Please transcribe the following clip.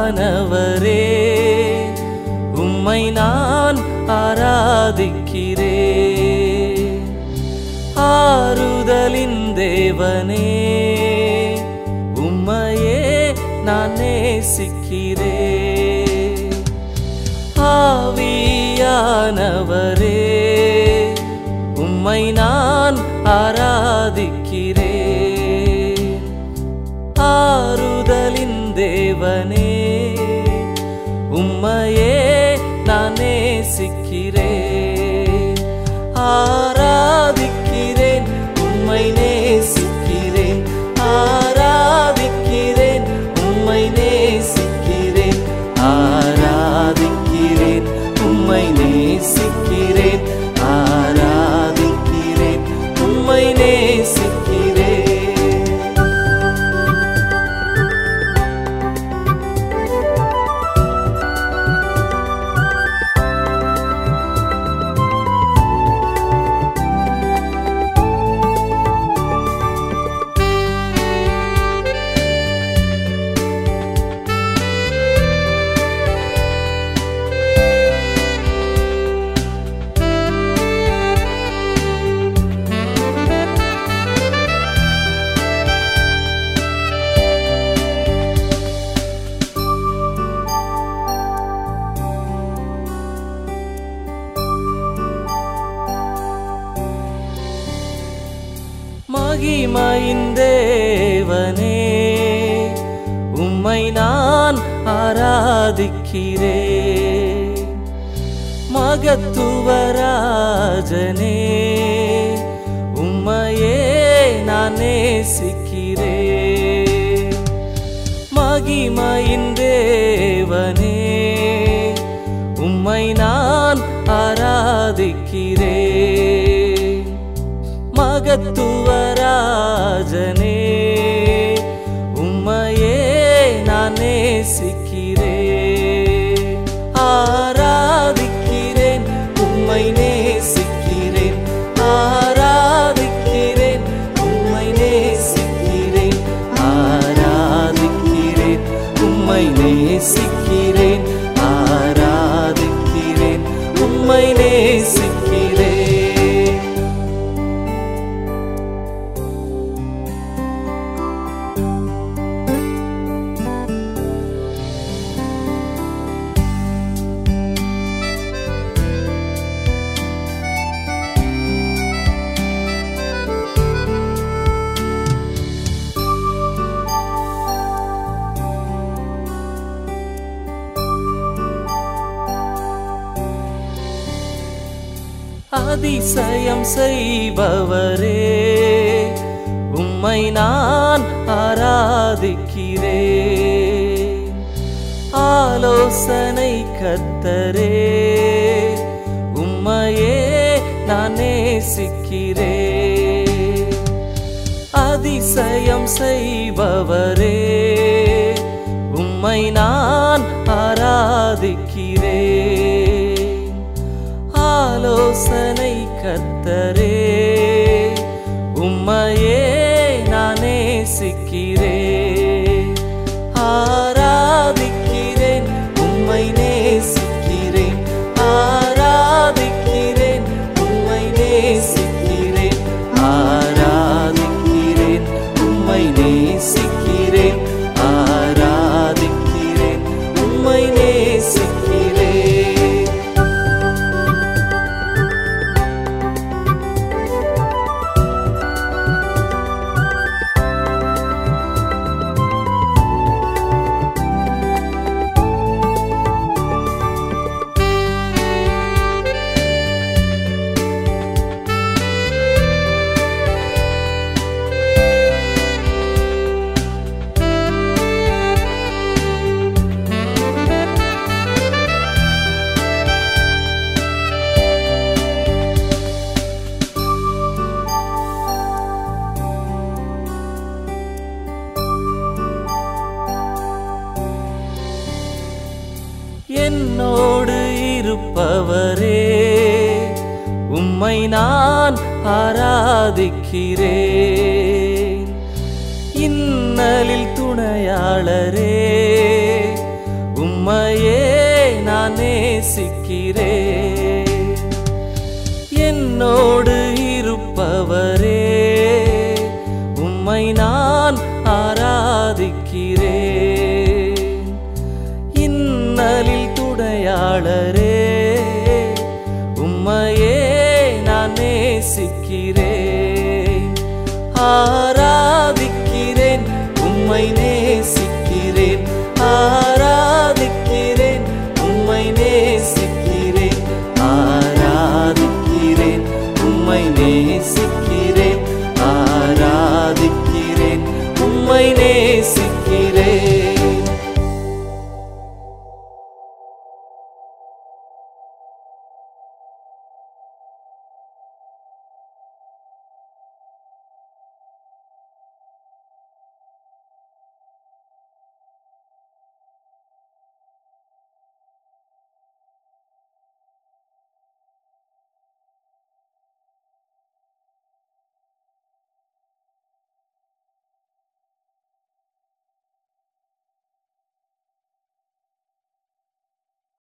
ஆவியானவரே உம்மை நான் ஆராதிக்கிறேன் ஆறுதலின் தேவனே உம்மையே நான் நேசிக்கிறேன் ஆவியானவரே உம்மை நான் ஆராதிக்கிறேன் ஆறுதலின் தேவனே உம்மையே நான் நேசிக்கிறேன் ஆராதிக்கிறேன் உம்மை நேசிக்கிறேன் ஆராதிக்கிறேன் உம்மை நேசிக்கிறேன் ஆராதிக்கிறேன் உம்மை நேசிக்கிறேன் ஆராதிக்கிறேன் உம்மை நேசிக்கிறேன் மகிமையின் தேவனே உம்மை நான் ஆராதிக்கிறேன் மகத்துவராஜனே உம்மையே நான் நேசிக்கிறேன் மகிமையின் தேவனே உம்மை நான் ஆராதிக்கிறேன் மகத்துவராஜனே உம்மையே நான் நேசிக்கிறேன் ஆராதிக்கிறேன் உம்மை நேசிக்கிறேன் ஆராதிக்கிறேன் உம்மை நேசிக்கிறேன் ஆராதிக்கிறேன் உம்மை நேசிக்கிறேன் ஆராதிக்கிறேன் உம்மை நேசிக்கிறேன் அதிசயம் செய்பவரே உம்மை நான் ஆராதிக்கிறேன் ஆலோசனை கத்தரே உம்மையே நான் நேசிக்கிறேன் அதிசயம் செய்பவரே உம்மை நான் ஆராதிக்கிறேன் ஆலோசனை கத்தரே உம்மையே நான் நேசிக்கிறேன் ஆராதிக்கிறேன் உம்மை நேசிக்கிறேன் ஆராதிக்கிறேன் உம்மை நேசிக்கிறேன் ஆராதிக்கிறேன் உம்மை நேசிக்கிறேன் ஆராதிக்கிறேன் உம்மை நேசிக்கிறேன் என்னோடு இருப்பவரே உம்மை நான் ஆராதிக்கிறேன் இன்னலில் துணையாளரே உம்மையே நான் நேசிக்கிறேன் என்னோடு இருப்பவரே உம்மை நான் ஆராதிக்கிறேன் இன்னலில் துணையாளரே உம்மையே நான் நேசிக்கிறேன் ஆராதிக்கிறேன் உம்மை நே